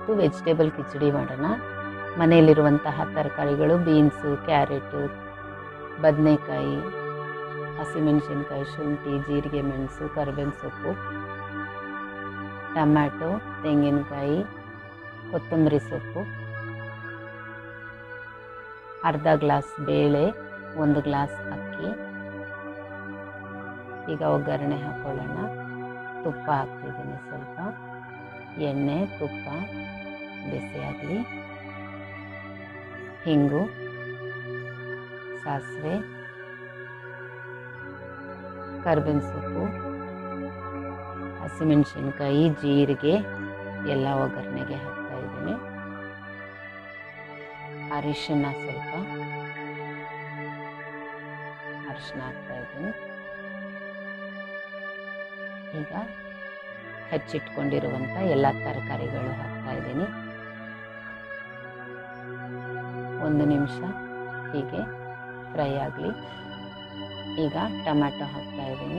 ಇವತ್ತು ವೆಜಿಟೇಬಲ್ ಕಿಚಡಿ ಮಾಡೋಣ ಮನೆಯಲ್ಲಿರುವಂತಹ ತರಕಾರಿಗಳು ಬೀನ್ಸು ಕ್ಯಾರೆಟು ಬದನೆಕಾಯಿ ಹಸಿಮೆಣಸಿನ್ಕಾಯಿ ಶುಂಠಿ ಜೀರಿಗೆ ಮೆಣಸು ಕರಿಬೇವಿನ ಸೊಪ್ಪು ಟಮ್ಯಾಟೊ ತೆಂಗಿನಕಾಯಿ ಕೊತ್ತಂಬರಿ ಸೊಪ್ಪು ಅರ್ಧ ಗ್ಲಾಸ್ ಬೇಳೆ ಒಂದು ಗ್ಲಾಸ್ ಅಕ್ಕಿ ಈಗ ಒಗ್ಗರಣೆ ಹಾಕೊಳ್ಳೋಣ ತುಪ್ಪ ಹಾಕ್ತಿದ್ದೀನಿ ಸ್ವಲ್ಪ ಎಣ್ಣೆ ತುಪ್ಪ ಬಿಸಿಯಾಗಲಿ ಹಿಂಗು ಸಾಸಿವೆ ಕರ್ಬೇವಿನ ಸೊಪ್ಪು ಹಸಿಮೆಣಸಿನ್ಕಾಯಿ ಜೀರಿಗೆ ಎಲ್ಲ ಒಗ್ಗರಣೆಗೆ ಹಾಕ್ತಾ ಇದ್ದೀನಿ ಅರಿಶಿನ ಸ್ವಲ್ಪ ಅರಿಶಿನ ಹಾಕ್ತಾ ಇದ್ದೀನಿ ಈಗ ಹೆಚ್ಚಿಟ್ಕೊಂಡಿರುವಂಥ ಎಲ್ಲ ತರಕಾರಿಗಳು ಹಾಕ್ತಾ ಇದ್ದೀನಿ ಒಂದು ನಿಮಿಷ ಹೀಗೆ ಫ್ರೈ ಆಗಲಿ ಈಗ ಟೊಮ್ಯಾಟೊ ಹಾಕ್ತಾ ಇದ್ದೀನಿ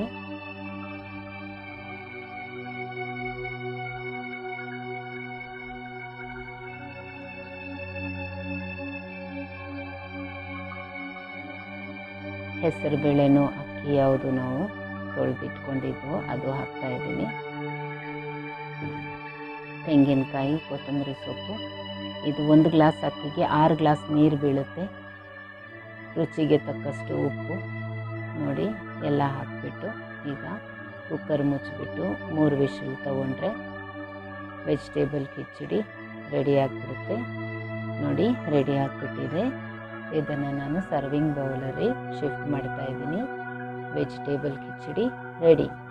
ಹೆಸರು ಬೇಳೆನೂ ಅಕ್ಕಿ ಯಾವುದು ನಾವು ತೊಳೆದಿಟ್ಕೊಂಡಿದ್ವು ಅದು ಹಾಕ್ತಾ ಇದ್ದೀನಿ ತೆಂಗಿನಕಾಯಿ ಕೊತ್ತಂಬರಿ ಸೊಪ್ಪು ಇದು ಒಂದು ಗ್ಲಾಸ್ ಅಕ್ಕಿಗೆ ಆರು ಗ್ಲಾಸ್ ನೀರು ಬೀಳುತ್ತೆ ರುಚಿಗೆ ತಕ್ಕಷ್ಟು ಉಪ್ಪು ನೋಡಿ ಎಲ್ಲ ಹಾಕಿಬಿಟ್ಟು ಈಗ ಕುಕ್ಕರ್ ಮುಚ್ಚಿಬಿಟ್ಟು ಮೂರು ವಿಷಲ್ ತೊಗೊಂಡ್ರೆ ವೆಜಿಟೇಬಲ್ ಕಿಚಡಿ ರೆಡಿ ಆಗಿಬಿಡುತ್ತೆ ನೋಡಿ ರೆಡಿ ಆಗಿಬಿಟ್ಟಿದೆ ಇದನ್ನು ನಾನು ಸರ್ವಿಂಗ್ ಬೌಲಲ್ಲಿ ಶಿಫ್ಟ್ ಮಾಡ್ತಾ ಇದ್ದೀನಿ ವೆಜಿಟೇಬಲ್ ಕಿಚಡಿ ರೆಡಿ